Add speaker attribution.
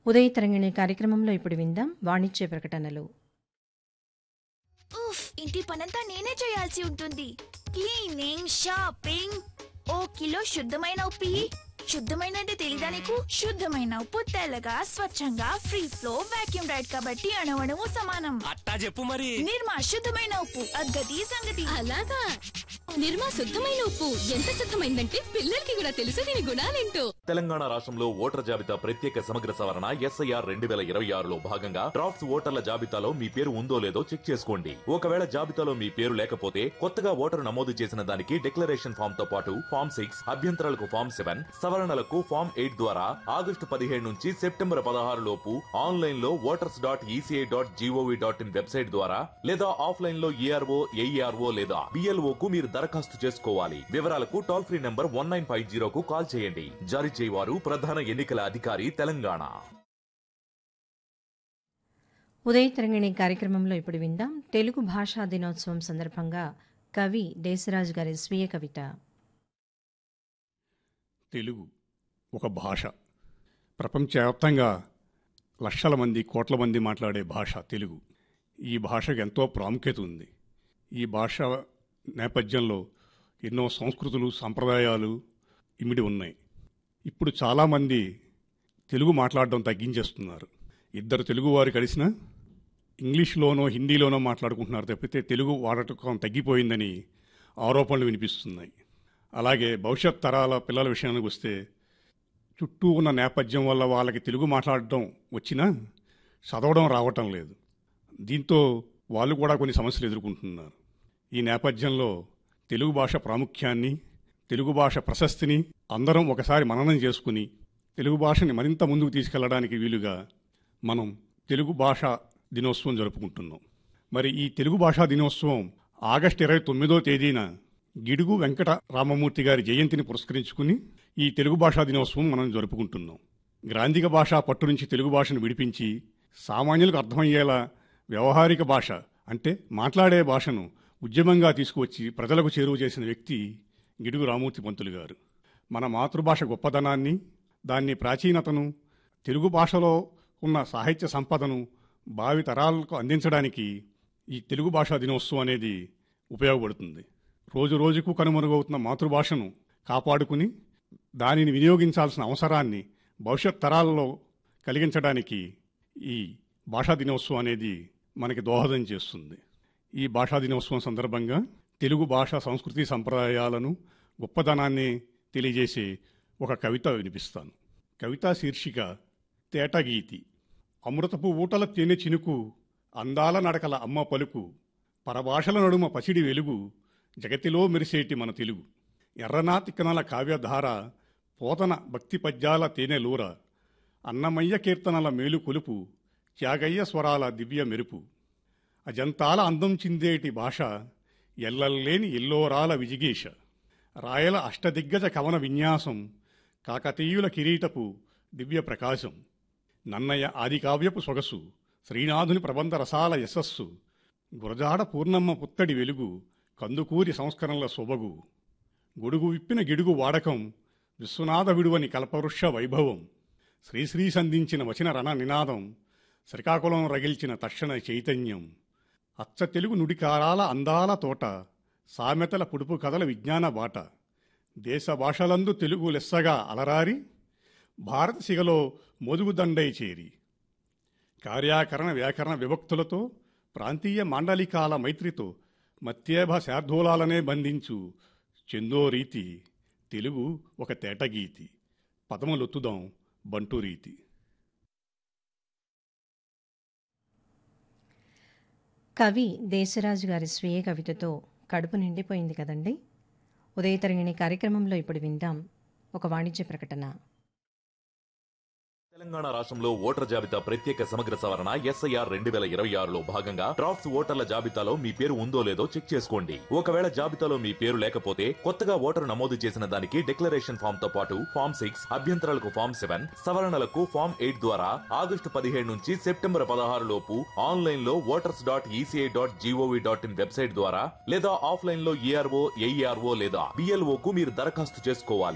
Speaker 1: ఉదయ తరంగిణి కార్యక్రమంలో ఇప్పుడు విందాం వాణిజ్య ప్రకటనలు
Speaker 2: ఉఫ్ ఇంటి పనంతా నేనే చేయాల్సి ఉంటుంది క్లీనింగ్ షాపింగ్ ఓ కిలో శుద్ధమైన ఉప్పు ఇయ్యి. శుద్ధమైన అంటే తెలీదా నీకు శుద్ధమైన ఉప్పు తెల్లగా స్వచ్ఛంగా ఫ్రీ ఫ్లో వాక్యూమ్ రైడ్ కాబట్టి అణవణము సమానం
Speaker 3: అట్టా చెప్పు మరి
Speaker 2: నిర్మా శుద్ధమైన ఉప్పు అగ్గది సంగతి
Speaker 4: అలాగా నిర్మా శుద్ధమైన ఉప్పు ఎంత శుద్ధమైందంటే పిల్లలకి కూడా తెలుసు దీని గుణాలేంటో
Speaker 5: తెలంగాణ రాష్ట్రంలో ఓటర్ జాబితా ప్రత్యేక సమగ్ర సవరణ ఎస్ఐఆర్ రెండు వేల ఇరవై ఆరులో భాగంగా డ్రాఫ్ట్స్ ఓటర్ల జాబితాలో మీ పేరు ఉందో లేదో చెక్ చేసుకోండి ఒకవేళ జాబితాలో మీ పేరు లేకపోతే కొత్తగా ఓటరు నమోదు చేసిన దానికి డిక్లరేషన్ ఫామ్ తో పాటు ఫామ్ సిక్స్ అభ్యంతరాలకు ఫామ్ సెవెన్ సవరణలకు ఫామ్ ఎయిట్ ద్వారా ఆగస్టు పదిహేడు నుంచి సెప్టెంబర్ పదహారు లోపు ఆన్లైన్ లో voters dot ECI dot GOV dot in website ద్వారా లేదా ఆఫ్లైన్ లో ఈఆర్ఓ ఏఈఆర్ఓ లేదా బిఎల్ఓ కు మీరు దరఖాస్తు చేసుకోవాలి వివరాలకు toll free number one nine five జీరోకు కాల్ చేయండి జారీ చేయవారు ప్రధాన ఎన్నికల అధికారి తెలంగాణ
Speaker 1: ఉదయ తరంగిణి కార్యక్రమంలో ఇప్పుడు విందాం తెలుగు భాషా దినోత్సవం సందర్భంగా కవి దేశరాజు గారి స్వీయ కవిత
Speaker 6: తెలుగు ఒక భాష ప్రపంచవ్యాప్తంగా లక్షల మంది కోట్ల మంది మాట్లాడే భాష తెలుగు ఈ భాషకు ఎంతో ప్రాముఖ్యత ఉంది ఈ భాష నేపథ్యంలో ఎన్నో సంస్కృతులు సంప్రదాయాలు ఇమిడి ఉన్నాయి ఇప్పుడు చాలామంది తెలుగు మాట్లాడడం తగ్గించేస్తున్నారు ఇద్దరు తెలుగువారు కలిసినా ఇంగ్లీష్లోనో హిందీలోనో మాట్లాడుకుంటున్నారు తప్పితే తెలుగు వాడటం తగ్గిపోయిందని ఆరోపణలు వినిపిస్తున్నాయి అలాగే భవిష్యత్ తరాల పిల్లల విషయానికి వస్తే చుట్టూ ఉన్న నేపథ్యం వల్ల వాళ్ళకి తెలుగు మాట్లాడటం వచ్చినా చదవడం రావటం లేదు దీంతో వాళ్ళు కూడా కొన్ని సమస్యలు ఎదుర్కొంటున్నారు ఈ నేపథ్యంలో తెలుగు భాష ప్రాముఖ్యాన్ని తెలుగు భాష ప్రశస్తిని అందరం ఒకసారి మననం చేసుకుని తెలుగు భాషని మరింత ముందుకు తీసుకెళ్లడానికి వీలుగా మనం తెలుగు భాష దినోత్సవం జరుపుకుంటున్నాం మరి ఈ తెలుగు భాషా దినోత్సవం ఆగస్టు ఇరవై తొమ్మిదో తేదీన గిడుగు వెంకట రామమూర్తి గారి జయంతిని పురస్కరించుకుని ఈ తెలుగు భాషా దినోత్సవం మనం జరుపుకుంటున్నాం గ్రాంధిక భాష పట్టు నుంచి తెలుగు భాషను విడిపించి సామాన్యులకు అర్థమయ్యేలా వ్యవహారిక భాష అంటే మాట్లాడే భాషను ఉద్యమంగా తీసుకువచ్చి ప్రజలకు చేరువ చేసిన వ్యక్తి గిడుగు రామూర్తి పంతులు గారు మన మాతృభాష గొప్పదనాన్ని దాన్ని ప్రాచీనతను తెలుగు భాషలో ఉన్న సాహిత్య సంపదను భావి తరాలకు అందించడానికి ఈ తెలుగు భాషా దినోత్సవం అనేది ఉపయోగపడుతుంది రోజు రోజుకు కనుమరుగవుతున్న మాతృభాషను కాపాడుకుని దానిని వినియోగించాల్సిన అవసరాన్ని భవిష్యత్ తరాలలో కలిగించడానికి ఈ భాషా దినోత్సవం అనేది మనకి దోహదం చేస్తుంది ఈ భాషా దినోత్సవం సందర్భంగా తెలుగు భాష సంస్కృతి సంప్రదాయాలను గొప్పదనాన్ని తెలియజేసే ఒక కవిత వినిపిస్తాను కవితా శీర్షిక తేటగీతి అమృతపు ఊటల తేనె చినుకు అందాల నడకల అమ్మ పలుకు పరభాషల నడుమ పసిడి వెలుగు జగతిలో మెరిసేటి మన తెలుగు ఎర్రనా తిక్కనల కావ్యధార పోతన భక్తి పద్యాల తేనెలూర అన్నమయ్య కీర్తనల మేలు కొలుపు త్యాగయ్య స్వరాల దివ్య మెరుపు అజంతాల అందం చిందేటి భాష ఎల్లల్లేని ఎల్లోరాల విజిగీష రాయల అష్టదిగ్గజ కవన విన్యాసం కాకతీయుల కిరీటపు దివ్య ప్రకాశం నన్నయ్య ఆదికావ్యపు సొగసు శ్రీనాథుని ప్రబంధ రసాల యశస్సు గురజాడ పూర్ణమ్మ పుత్తడి వెలుగు కందుకూరి సంస్కరణల సొబగు గొడుగు విప్పిన గిడుగు వాడకం విశ్వనాథ విడువని కల్పవృక్ష వైభవం శ్రీశ్రీ సంధించిన వచన రణ నినాదం శ్రీకాకుళం రగిల్చిన తక్షణ చైతన్యం అచ్చ తెలుగు నుడికారాల అందాల తోట సామెతల పుడుపు కథల విజ్ఞాన బాట దేశ భాషలందు తెలుగు లెస్సగా అలరారి భారత సిగలో మోదుగుదండై చేరి కార్యాకరణ వ్యాకరణ విభక్తులతో ప్రాంతీయ మాండలికాల మైత్రితో మత్యేభ శార్దూలాలనే బంధించు చెందో రీతి తెలుగు ఒక తేటగీతి పదములొత్తుదాం బంటు రీతి
Speaker 1: కవి దేశరాజు గారి స్వీయ కవితతో కడుపు నిండిపోయింది కదండి ఉదయ తరంగిణి కార్యక్రమంలో ఇప్పుడు విందాం ఒక వాణిజ్య ప్రకటన
Speaker 5: తెలంగాణ రాష్ట్రంలో ఓటర్ జాబితా ప్రత్యేక సమగ్ర సవరణ ఎస్ఐఆర్ రెండు వేల ఇరవై ఆరులో భాగంగా డ్రాఫ్ట్స్ ఓటర్ల జాబితాలో మీ పేరు ఉందో లేదో చెక్ చేసుకోండి ఒకవేళ జాబితాలో మీ పేరు లేకపోతే కొత్తగా ఓటరు నమోదు చేసిన దానికి డిక్లరేషన్ ఫామ్ తో పాటు ఫామ్ సిక్స్ అభ్యంతరాలకు ఫామ్ సెవెన్ సవరణలకు ఫామ్ ఎయిట్ ద్వారా ఆగస్టు పదిహేడు నుంచి సెప్టెంబర్ పదహారు లోపు ఆన్లైన్ లో voters dot ECI dot GOV dot in website ద్వారా లేదా ఆఫ్లైన్ లో ఈఆర్ఓ ఏఈఆర్ఓ లేదా బిఎల్ఓ కు మీరు దరఖాస్తు చేసుకోవాలి